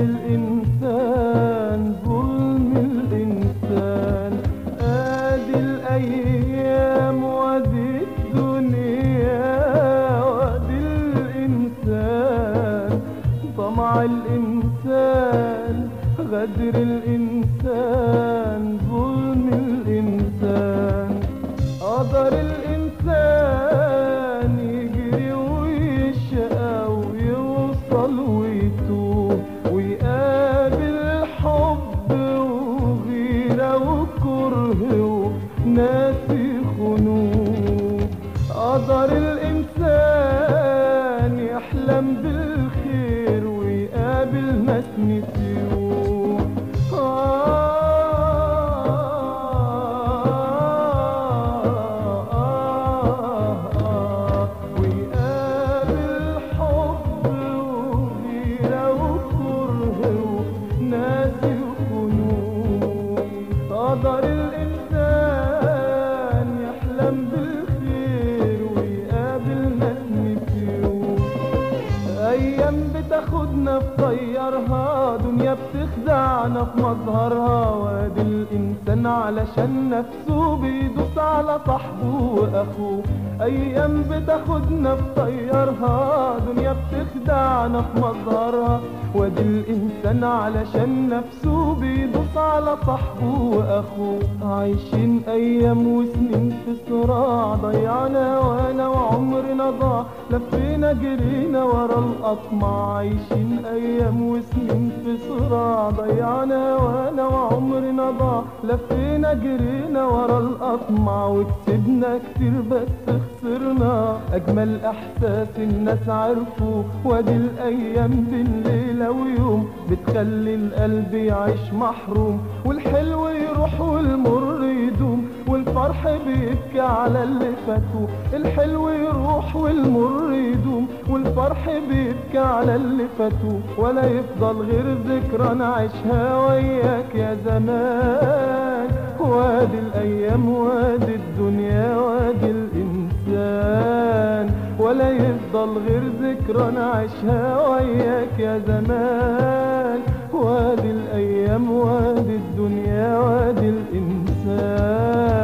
الإنسان ظلم الإنسان آدي الأيام وادي الدنيا وادي الإنسان طمع الإنسان غدر الإنسان ظلم الإنسان قدر الإنسان يجري ويشقى ويوصل ويتوه ويقابل حب وغيرة وكره وناس يخونوه قدر الإنسان يحلم بالخير ويقابل ناس نسيوه ويقابل حب وغيرة وكره وناس يخونوه قدر الإنسان يحلم بالخير ويقابل ناس نسيوه ايام بتاخدنا في طيارها دنيا بتخدعنا في مظهرها وادي الانسان علشان نفسه بيدوس على صاحبه واخوه ايام بتاخدنا في طيارها دنيا بتخدعنا في مظهرها وادي الانسان علشان نفسه بيدوس على صاحبه واخوه عايشين ايام وسنين في صراع ضيعنا وانا وعمرنا ضاع لفينا جرينا ورا الأطمع عايشين أيام وسنين في صراع ضيعنا وانا وعمرنا ضاع لفينا جرينا ورا الأطمع وكسبنا كتير بس خسرنا أجمل إحساس الناس عرفوا وادي الأيام بين ليلة ويوم بتخلي القلب يعيش محروم والحلو يروح والمر يدوم والفرح بيبكي على اللي فاتوا الحلو يروح والمر يدوم والفرح بيبكي على اللي فاتوا ولا يفضل غير ذكرى نعيشها وياك يا زمان وادي الايام وادي الدنيا وادي الانسان ولا يفضل غير ذكرى نعيشها وياك يا زمان وادي الايام وادي الدنيا وادي الانسان